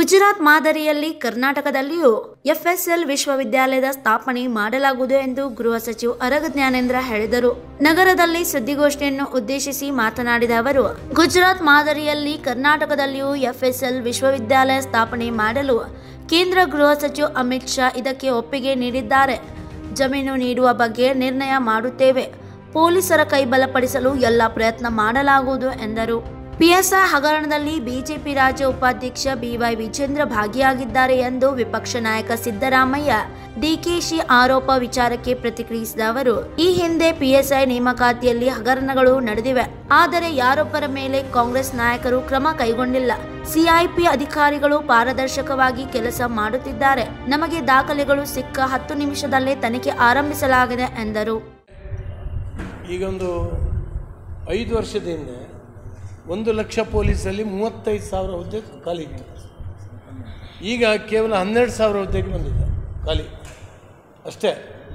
ಗುಜರಾತ್ ಮಾದರಿಯಲ್ಲಿ ಕರ್ನಾಟಕದಲ್ಲಿಯೂ ಎಫ್ಎಸ್ಎಲ್ ವಿಶ್ವವಿದ್ಯಾಲಯದ ಸ್ಥಾಪನೆ ಮಾಡಲಾಗುವುದು ಎಂದು ಗೃಹ ಸಚಿವ ಅರಗ ಜ್ಞಾನೇಂದ್ರ ಹೇಳಿದರು ನಗರದಲ್ಲಿ ಸುದ್ದಿಗೋಷ್ಠಿಯನ್ನು ಉದ್ದೇಶಿಸಿ ಮಾತನಾಡಿದ ಅವರು ಗುಜರಾತ್ ಮಾದರಿಯಲ್ಲಿ ಕರ್ನಾಟಕದಲ್ಲಿಯೂ ಎಫ್ಎಸ್ಎಲ್ ವಿಶ್ವವಿದ್ಯಾಲಯ ಸ್ಥಾಪನೆ ಮಾಡಲು ಕೇಂದ್ರ ಗೃಹ ಸಚಿವ ಅಮಿತ್ ಶಾ ಇದಕ್ಕೆ ಒಪ್ಪಿಗೆ ನೀಡಿದ್ದಾರೆ ಜಮೀನು ನೀಡುವ ಬಗ್ಗೆ ನಿರ್ಣಯ ಮಾಡುತ್ತೇವೆ ಪೊಲೀಸರ ಕೈ ಬಲಪಡಿಸಲು ಎಲ್ಲ ಪ್ರಯತ್ನ ಮಾಡಲಾಗುವುದು ಎಂದರು ಪಿಎಸ್ಐ ಹಗರಣದಲ್ಲಿ ಬಿಜೆಪಿ ರಾಜ್ಯ ಉಪಾಧ್ಯಕ್ಷ ಬಿವೈ ವಿಜೇಂದ್ರ ಭಾಗಿಯಾಗಿದ್ದಾರೆ ಎಂದು ವಿಪಕ್ಷ ನಾಯಕ ಸಿದ್ದರಾಮಯ್ಯ ಡಿಕೆಶಿ ಆರೋಪ ವಿಚಾರಕ್ಕೆ ಪ್ರತಿಕ್ರಿಯಿಸಿದ ಅವರು ಈ ಹಿಂದೆ ಪಿಎಸ್ಐ ನೇಮಕಾತಿಯಲ್ಲಿ ಹಗರಣಗಳು ನಡೆದಿವೆ ಆದರೆ ಯಾರೊಬ್ಬರ ಮೇಲೆ ಕಾಂಗ್ರೆಸ್ ನಾಯಕರು ಕ್ರಮ ಕೈಗೊಂಡಿಲ್ಲ ಸಿಐಪಿ ಅಧಿಕಾರಿಗಳು ಪಾರದರ್ಶಕವಾಗಿ ಕೆಲಸ ಮಾಡುತ್ತಿದ್ದಾರೆ ನಮಗೆ ದಾಖಲೆಗಳು ಸಿಕ್ಕ ಹತ್ತು ನಿಮಿಷದಲ್ಲೇ ತನಿಖೆ ಆರಂಭಿಸಲಾಗಿದೆ ಎಂದರು ಈಗೊಂದು ಐದು ವರ್ಷದ ಹಿಂದೆ ಒಂದು ಲಕ್ಷ ಪೊಲೀಸಲ್ಲಿ ಮೂವತ್ತೈದು ಸಾವಿರ ಹುದ್ದೆ ಖಾಲಿ ಇತ್ತು ಈಗ ಕೇವಲ ಹನ್ನೆರಡು ಸಾವಿರ ಹುದ್ದೆಗೆ ಬಂದಿದೆ ಖಾಲಿ ಅಷ್ಟೇ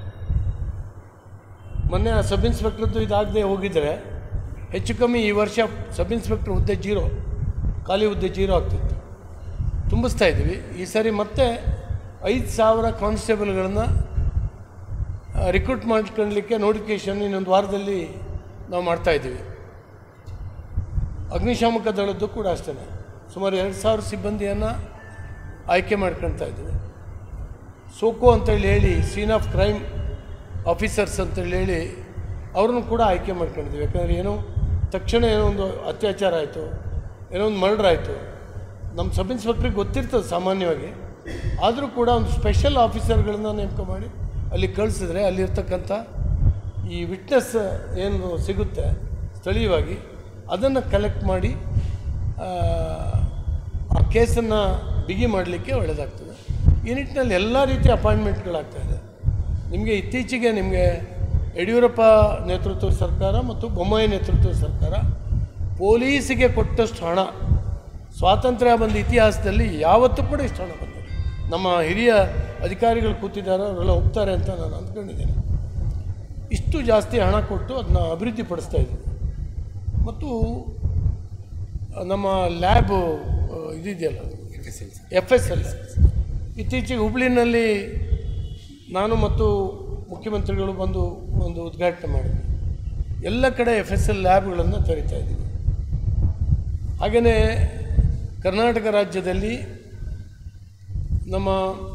ಮೊನ್ನೆ ಆ ಸಬ್ ಇನ್ಸ್ಪೆಕ್ಟರ್ದು ಇದಾಗದೆ ಹೋಗಿದ್ದರೆ ಹೆಚ್ಚು ಕಮ್ಮಿ ಈ ವರ್ಷ ಸಬ್ ಇನ್ಸ್ಪೆಕ್ಟರ್ ಹುದ್ದೆ ಜೀರೋ ಖಾಲಿ ಹುದ್ದೆ ಜೀರೋ ಆಗ್ತಿತ್ತು ತುಂಬಿಸ್ತಾ ಇದ್ದೀವಿ ಈ ಸರಿ ಮತ್ತೆ ಐದು ಸಾವಿರ ಕಾನ್ಸ್ಟೇಬಲ್ಗಳನ್ನು ರಿಕ್ರೂಟ್ ಮಾಡ್ಕೊಳ್ಳಲಿಕ್ಕೆ ನೋಟಿಫಿಕೇಷನ್ ಇನ್ನೊಂದು ವಾರದಲ್ಲಿ ನಾವು ಮಾಡ್ತಾಯಿದ್ದೀವಿ ಅಗ್ನಿಶಾಮಕ ದಳದ್ದು ಕೂಡ ಅಷ್ಟೇ ಸುಮಾರು ಎರಡು ಸಾವಿರ ಸಿಬ್ಬಂದಿಯನ್ನು ಆಯ್ಕೆ ಮಾಡ್ಕೊಳ್ತಾ ಇದ್ದೀವಿ ಸೋಕೋ ಅಂತೇಳಿ ಹೇಳಿ ಸೀನ್ ಆಫ್ ಕ್ರೈಮ್ ಆಫೀಸರ್ಸ್ ಅಂತೇಳಿ ಹೇಳಿ ಅವ್ರನ್ನು ಕೂಡ ಆಯ್ಕೆ ಮಾಡ್ಕೊಂಡಿದ್ದೀವಿ ಯಾಕಂದರೆ ಏನೋ ತಕ್ಷಣ ಏನೋ ಒಂದು ಅತ್ಯಾಚಾರ ಆಯಿತು ಏನೋ ಒಂದು ಮರ್ಡರ್ ಆಯಿತು ನಮ್ಮ ಸಬ್ ಇನ್ಸ್ಪೆಕ್ಟ್ರಿಗೆ ಗೊತ್ತಿರ್ತದೆ ಸಾಮಾನ್ಯವಾಗಿ ಆದರೂ ಕೂಡ ಒಂದು ಸ್ಪೆಷಲ್ ಆಫೀಸರ್ಗಳನ್ನ ನೇಮಕ ಮಾಡಿ ಅಲ್ಲಿ ಕಳಿಸಿದ್ರೆ ಅಲ್ಲಿರ್ತಕ್ಕಂಥ ಈ ವಿಟ್ನೆಸ್ ಏನು ಸಿಗುತ್ತೆ ಸ್ಥಳೀಯವಾಗಿ ಅದನ್ನು ಕಲೆಕ್ಟ್ ಮಾಡಿ ಆ, ಆ ಕೇಸನ್ನು ಬಿಗಿ ಮಾಡಲಿಕ್ಕೆ ಒಳ್ಳೆಯದಾಗ್ತದೆ ಈ ನಿಟ್ಟಿನಲ್ಲಿ ಎಲ್ಲ ರೀತಿಯ ಅಪಾಯಿಂಟ್ಮೆಂಟ್ಗಳಾಗ್ತಾಯಿದೆ ನಿಮಗೆ ಇತ್ತೀಚೆಗೆ ನಿಮಗೆ ಯಡಿಯೂರಪ್ಪ ನೇತೃತ್ವದ ಸರ್ಕಾರ ಮತ್ತು ಬೊಮ್ಮಾಯಿ ನೇತೃತ್ವದ ಸರ್ಕಾರ ಪೊಲೀಸಿಗೆ ಕೊಟ್ಟಷ್ಟು ಹಣ ಸ್ವಾತಂತ್ರ್ಯ ಬಂದ ಇತಿಹಾಸದಲ್ಲಿ ಯಾವತ್ತೂ ಕೂಡ ಇಷ್ಟು ಹಣ ಬಂದಿದೆ ನಮ್ಮ ಹಿರಿಯ ಅಧಿಕಾರಿಗಳು ಕೂತಿದ್ದಾರೆ ಅವರೆಲ್ಲ ಹೋಗ್ತಾರೆ ಅಂತ ನಾನು ಅಂದ್ಕೊಂಡಿದ್ದೇನೆ ಇಷ್ಟು ಜಾಸ್ತಿ ಹಣ ಕೊಟ್ಟು ಅದನ್ನ ಅಭಿವೃದ್ಧಿಪಡಿಸ್ತಾ ಇದ್ದೀವಿ ಮತ್ತು ನಮ್ಮ ಲ್ಯಾಬ್ ಇದಿದೆಯಲ್ಲ ಎಫ್ ಎಸ್ ಎಲ್ ಇತ್ತೀಚೆಗೆ ಹುಬ್ಳಿನಲ್ಲಿ ನಾನು ಮತ್ತು ಮುಖ್ಯಮಂತ್ರಿಗಳು ಬಂದು ಒಂದು ಉದ್ಘಾಟನೆ ಮಾಡಿದ್ವಿ ಎಲ್ಲ ಕಡೆ ಎಫ್ ಎಸ್ ಎಲ್ ಲ್ಯಾಬ್ಗಳನ್ನು ತೆರಿತಾ ಇದ್ದೀವಿ ಹಾಗೆಯೇ ಕರ್ನಾಟಕ ರಾಜ್ಯದಲ್ಲಿ ನಮ್ಮ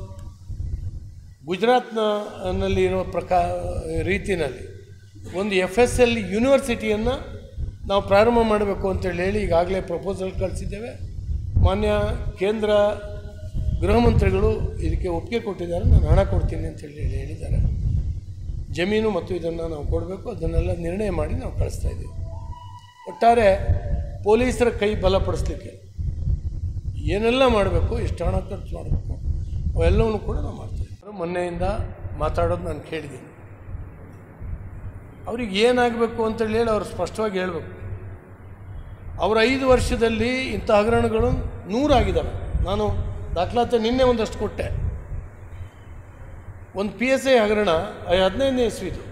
ಗುಜರಾತ್ನ ನಲ್ಲಿ ಇರೋ ಪ್ರಕಾ ರೀತಿಯಲ್ಲಿ ಒಂದು ಎಫ್ ಎಸ್ ಎಲ್ ಯೂನಿವರ್ಸಿಟಿಯನ್ನು ನಾವು ಪ್ರಾರಂಭ ಮಾಡಬೇಕು ಅಂತೇಳಿ ಹೇಳಿ ಈಗಾಗಲೇ ಪ್ರಪೋಸಲ್ ಕಳಿಸಿದ್ದೇವೆ ಮಾನ್ಯ ಕೇಂದ್ರ ಗೃಹ ಮಂತ್ರಿಗಳು ಇದಕ್ಕೆ ಒಪ್ಪಿಗೆ ಕೊಟ್ಟಿದ್ದಾರೆ ನಾನು ಹಣ ಕೊಡ್ತೀನಿ ಅಂತೇಳಿ ಹೇಳಿ ಹೇಳಿದ್ದಾರೆ ಜಮೀನು ಮತ್ತು ಇದನ್ನು ನಾವು ಕೊಡಬೇಕು ಅದನ್ನೆಲ್ಲ ನಿರ್ಣಯ ಮಾಡಿ ನಾವು ಕಳಿಸ್ತಾ ಇದ್ದೀವಿ ಒಟ್ಟಾರೆ ಪೊಲೀಸರ ಕೈ ಬಲಪಡಿಸ್ಲಿಕ್ಕೆ ಏನೆಲ್ಲ ಮಾಡಬೇಕು ಎಷ್ಟು ಹಣ ಖರ್ಚು ಮಾಡಬೇಕು ಅವೆಲ್ಲವನ್ನು ಕೂಡ ನಾವು ಮಾಡ್ತೀವಿ ಮೊನ್ನೆಯಿಂದ ಮಾತಾಡೋದು ನಾನು ಕೇಳಿದ್ದೀನಿ ಅವ್ರಿಗೆ ಏನಾಗಬೇಕು ಅಂತೇಳಿ ಹೇಳಿ ಅವ್ರು ಸ್ಪಷ್ಟವಾಗಿ ಹೇಳಬೇಕು ಅವರ ಐದು ವರ್ಷದಲ್ಲಿ ಇಂಥ ಹಗರಣಗಳು ನೂರಾಗಿದ್ದಾವೆ ನಾನು ದಾಖಲಾತಿ ನಿನ್ನೆ ಒಂದಷ್ಟು ಕೊಟ್ಟೆ ಒಂದು ಪಿ ಎಸ್ ಐ ಹಗರಣ ಹದಿನೈದನೇ ಇಸ್ವಿದು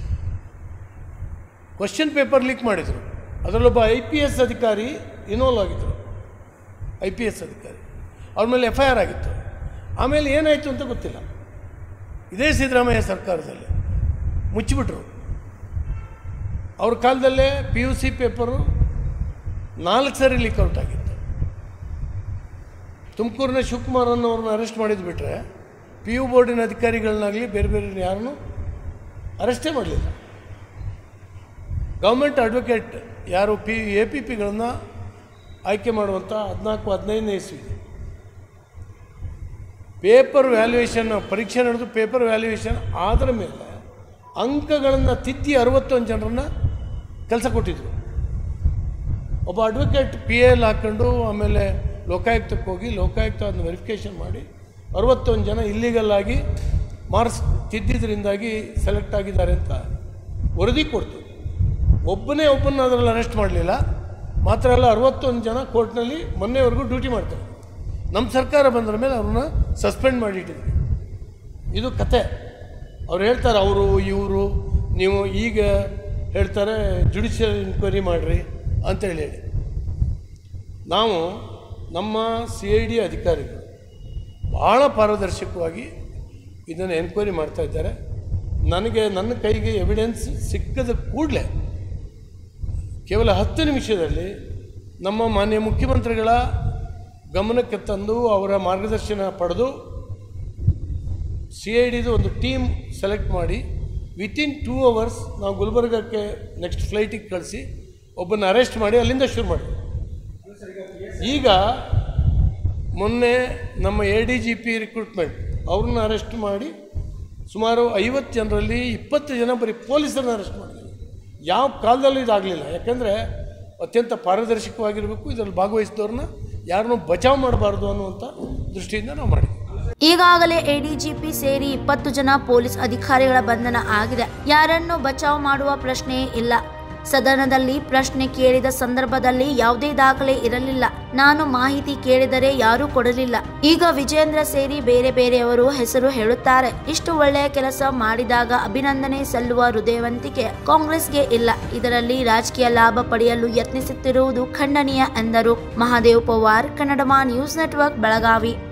ಕ್ವಶನ್ ಪೇಪರ್ ಲೀಕ್ ಮಾಡಿದರು ಅದರಲ್ಲೊಬ್ಬ ಐ ಪಿ ಎಸ್ ಅಧಿಕಾರಿ ಇನ್ವಾಲ್ವ್ ಆಗಿದ್ದರು ಐ ಪಿ ಎಸ್ ಅಧಿಕಾರಿ ಅವ್ರ ಮೇಲೆ ಎಫ್ ಐ ಆರ್ ಆಗಿತ್ತು ಆಮೇಲೆ ಏನಾಯಿತು ಅಂತ ಗೊತ್ತಿಲ್ಲ ಇದೇ ಸಿದ್ದರಾಮಯ್ಯ ಸರ್ಕಾರದಲ್ಲಿ ಮುಚ್ಚಿಬಿಟ್ರು ಅವ್ರ ಕಾಲದಲ್ಲೇ ಪಿ ಯು ಸಿ ಪೇಪರು ನಾಲ್ಕು ಸರಿ ಲೀಕ್ ಔಟ್ ಆಗಿತ್ತು ತುಮಕೂರಿನ ಶಿವಕುಮಾರ್ ಅನ್ನೋರನ್ನ ಅರೆಸ್ಟ್ ಮಾಡಿದ್ದು ಬಿಟ್ಟರೆ ಪಿ ಯು ಬೋರ್ಡಿನ ಅಧಿಕಾರಿಗಳನ್ನಾಗಲಿ ಬೇರೆ ಬೇರೆ ಯಾರನ್ನೂ ಅರೆಸ್ಟೇ ಮಾಡಲಿಲ್ಲ ಗೌರ್ಮೆಂಟ್ ಅಡ್ವೊಕೇಟ್ ಯಾರು ಪಿ ಎ ಪಿ ಪಿಗಳನ್ನು ಆಯ್ಕೆ ಮಾಡುವಂಥ ಹದಿನಾಲ್ಕು ಹದಿನೈದನೇ ಇಸ್ವಿ ಪೇಪರ್ ವ್ಯಾಲ್ಯೂಯೇಷನ್ ಪರೀಕ್ಷೆ ನಡೆದು ಪೇಪರ್ ವ್ಯಾಲ್ಯೂಯೇಷನ್ ಆದ ಮೇಲೆ ಅಂಕಗಳನ್ನು ತಿದ್ದಿ ಅರವತ್ತೊಂದು ಜನರನ್ನು ಕೆಲಸ ಕೊಟ್ಟಿದ್ರು ಒಬ್ಬ ಅಡ್ವೊಕೇಟ್ ಪಿ ಎಲ್ ಹಾಕ್ಕೊಂಡು ಆಮೇಲೆ ಲೋಕಾಯುಕ್ತಕ್ಕೆ ಹೋಗಿ ಲೋಕಾಯುಕ್ತ ಅದನ್ನ ವೆರಿಫಿಕೇಷನ್ ಮಾಡಿ ಅರವತ್ತೊಂದು ಜನ ಇಲ್ಲಿಗಲ್ ಆಗಿ ಮಾರ್ಕ್ಸ್ ತಿದ್ದಿದ್ರಿಂದಾಗಿ ಸೆಲೆಕ್ಟ್ ಆಗಿದ್ದಾರೆ ಅಂತ ವರದಿ ಕೊಡ್ತು ಒಬ್ಬನೇ ಒಬ್ಬನ ಅದರಲ್ಲಿ ಅರೆಸ್ಟ್ ಮಾಡಲಿಲ್ಲ ಮಾತ್ರ ಅಲ್ಲ ಅರವತ್ತೊಂದು ಜನ ಕೋರ್ಟ್ನಲ್ಲಿ ಮೊನ್ನೆವರೆಗೂ ಡ್ಯೂಟಿ ಮಾಡ್ತಾರೆ ನಮ್ಮ ಸರ್ಕಾರ ಬಂದ ಮೇಲೆ ಅವ್ರನ್ನ ಸಸ್ಪೆಂಡ್ ಮಾಡಿಟ್ಟಿದ್ವಿ ಇದು ಕತೆ ಅವ್ರು ಹೇಳ್ತಾರೆ ಅವರು ಇವರು ನೀವು ಈಗ ಹೇಳ್ತಾರೆ ಜುಡಿಷಿಯಲ್ ಇನ್ಕ್ವೈರಿ ಮಾಡಿರಿ ಅಂತೇಳಿ ಹೇಳಿ ನಾವು ನಮ್ಮ ಸಿ ಐ ಡಿ ಅಧಿಕಾರಿಗಳು ಭಾಳ ಪಾರದರ್ಶಕವಾಗಿ ಇದನ್ನು ಎನ್ಕ್ವೈರಿ ಮಾಡ್ತಾ ಇದ್ದಾರೆ ನನಗೆ ನನ್ನ ಕೈಗೆ ಎವಿಡೆನ್ಸ್ ಸಿಕ್ಕದ ಕೂಡಲೇ ಕೇವಲ ಹತ್ತು ನಿಮಿಷದಲ್ಲಿ ನಮ್ಮ ಮಾನ್ಯ ಮುಖ್ಯಮಂತ್ರಿಗಳ ಗಮನಕ್ಕೆ ತಂದು ಅವರ ಮಾರ್ಗದರ್ಶನ ಪಡೆದು ಸಿ ಐ ಡಿದು ಒಂದು ಟೀಮ್ ಸೆಲೆಕ್ಟ್ ಮಾಡಿ ವಿತಿನ್ ಟೂ ಅವರ್ಸ್ ನಾವು ಗುಲ್ಬರ್ಗಕ್ಕೆ ನೆಕ್ಸ್ಟ್ ಫ್ಲೈಟಿಗೆ ಕಳಿಸಿ ಒಬ್ಬನ ಅರೆಸ್ಟ್ ಮಾಡಿ ಅಲ್ಲಿಂದ ಶುರು ಮಾಡಿ ಈಗ ಮೊನ್ನೆ ನಮ್ಮ A D G P recruitment ಅವ್ರನ್ನ ಅರೆಸ್ಟ್ ಮಾಡಿ ಸುಮಾರು ಐವತ್ತು ಜನರಲ್ಲಿ ಇಪ್ಪತ್ತು ಜನ ಬರೀ ಪೊಲೀಸರನ್ನ ಅರೆಸ್ಟ್ ಮಾಡಿದ್ದಾರೆ ಯಾವ ಕಾಲದಲ್ಲೂ ಇದಾಗಲಿಲ್ಲ ಯಾಕಂದರೆ ಅತ್ಯಂತ ಪಾರದರ್ಶಕವಾಗಿರಬೇಕು ಇದರಲ್ಲಿ ಭಾಗವಹಿಸಿದವ್ರನ್ನ ಯಾರನ್ನೂ ಬಚಾವ್ ಮಾಡಬಾರ್ದು ಅನ್ನುವಂಥ ದೃಷ್ಟಿಯಿಂದ ನಾವು ಮಾಡಿದ್ವಿ ಈಗಾಗಲೇ ಎಡಿಜಿಪಿ ಸೇರಿ ಇಪ್ಪತ್ತು ಜನ ಪೊಲೀಸ್ ಅಧಿಕಾರಿಗಳ ಬಂಧನ ಆಗಿದೆ ಯಾರನ್ನು ಬಚಾವ್ ಮಾಡುವ ಪ್ರಶ್ನೆಯೇ ಇಲ್ಲ ಸದನದಲ್ಲಿ ಪ್ರಶ್ನೆ ಕೇಳಿದ ಸಂದರ್ಭದಲ್ಲಿ ಯಾವುದೇ ದಾಖಲೆ ಇರಲಿಲ್ಲ ನಾನು ಮಾಹಿತಿ ಕೇಳಿದರೆ ಯಾರೂ ಕೊಡಲಿಲ್ಲ ಈಗ ವಿಜೇಂದ್ರ ಸೇರಿ ಬೇರೆ ಬೇರೆಯವರು ಹೆಸರು ಹೇಳುತ್ತಾರೆ ಇಷ್ಟು ಒಳ್ಳೆಯ ಕೆಲಸ ಮಾಡಿದಾಗ ಅಭಿನಂದನೆ ಸಲ್ಲುವ ಹೃದಯವಂತಿಕೆ ಕಾಂಗ್ರೆಸ್ಗೆ ಇಲ್ಲ ಇದರಲ್ಲಿ ರಾಜಕೀಯ ಲಾಭ ಪಡೆಯಲು ಯತ್ನಿಸುತ್ತಿರುವುದು ಖಂಡನೀಯ ಎಂದರು ಮಹಾದೇವ್ ಪವಾರ್ ಕನ್ನಡಮ ನ್ಯೂಸ್ ನೆಟ್ವರ್ಕ್ ಬೆಳಗಾವಿ